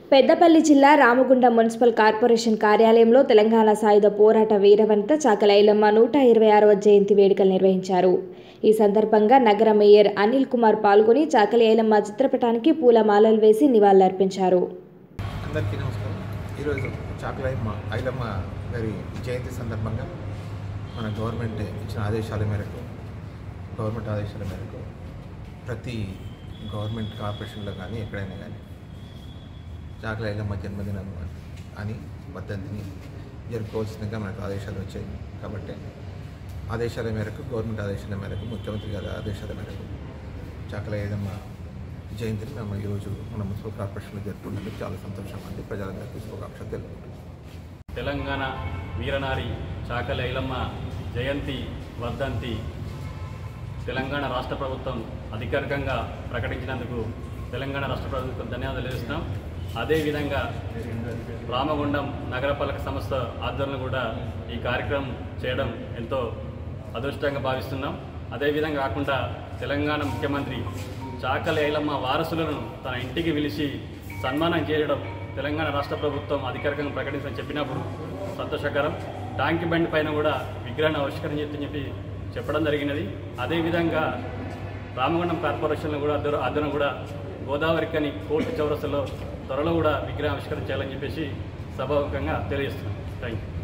పెద్దపల్లి జిల్లా Ramagundam municipal corporation కార్యాలయంలో తెలంగాణ సాయుధ పోరాట వీరవనిత చాకలైలమ్మ నూట ఇరవై ఆరవ జయంతి వేడుకలు నిర్వహించారు ఈ సందర్భంగా నగర మేయర్ అనిల్ కుమార్ పాల్గొని చాకలి ఐలమ్మ చిత్రపటానికి పూలమాలలు వేసి నివాళులర్పించారు అందరికీ నమస్కారం ఈరోజు చాకలైమ్మ ఐలమ్మ గారి జయంతి సందర్భంగా మన గవర్నమెంట్ ఇచ్చిన ఆదేశాల మేరకు గవర్నమెంట్ ఆదేశాల మేరకు ప్రతి గవర్నమెంట్ కార్పొరేషన్లో కానీ ఎక్కడైనా కానీ చాకల ఐలమ్మ జన్మదినం అని వర్ధంతిని జరుపుకోవాల్సిందిగా మనకు ఆదేశాలు వచ్చాయి కాబట్టి ఆదేశాల మేరకు గవర్నమెంట్ ఆదేశాల మేరకు ముఖ్యమంత్రి గారి ఆదేశాల మేరకు చాకల ఐలమ్మ జయంతిని మేము ఈరోజు మన మున్సిపల్ కార్పొరేషన్లో జరుపుకున్నందుకు చాలా సంతోషంగా ఉంది ప్రజలందరికీ శుభాకాంక్షలు తెలుపుకుంటున్నాం తెలంగాణ వీరనారి చాకలి ఐలమ్మ జయంతి వర్ధంతి తెలంగాణ రాష్ట్ర ప్రభుత్వం అధికారికంగా ప్రకటించినందుకు తెలంగాణ రాష్ట్ర ప్రభుత్వం ధన్యవాదాలు తెలుస్తున్నాం అదేవిధంగా రామగుండం నగరపాలక సంస్థ ఆధ్వర్యంలో కూడా ఈ కార్యక్రమం చేయడం ఎంతో అదృష్టంగా భావిస్తున్నాం అదేవిధంగా కాకుండా తెలంగాణ ముఖ్యమంత్రి చాకలి ఐలమ్మ వారసులను తన ఇంటికి పిలిచి సన్మానం చేయడం తెలంగాణ రాష్ట్ర ప్రభుత్వం అధికారికంగా ప్రకటించని చెప్పినప్పుడు సంతోషకరం ట్యాంక్ బండ్ పైన కూడా విగ్రహాన్ని ఆవిష్కరించని చెప్పి చెప్పడం జరిగినది అదేవిధంగా రామగుండం కార్పొరేషన్లో కూడా అద్దరు అద్దరం కూడా గోదావరి కని కోర్టు చౌరస్తలో త్వరలో కూడా విగ్రహం ఆవిష్కరణ చేయాలని చెప్పేసి సభాముఖంగా తెలియజేస్తున్నాం థ్యాంక్ యూ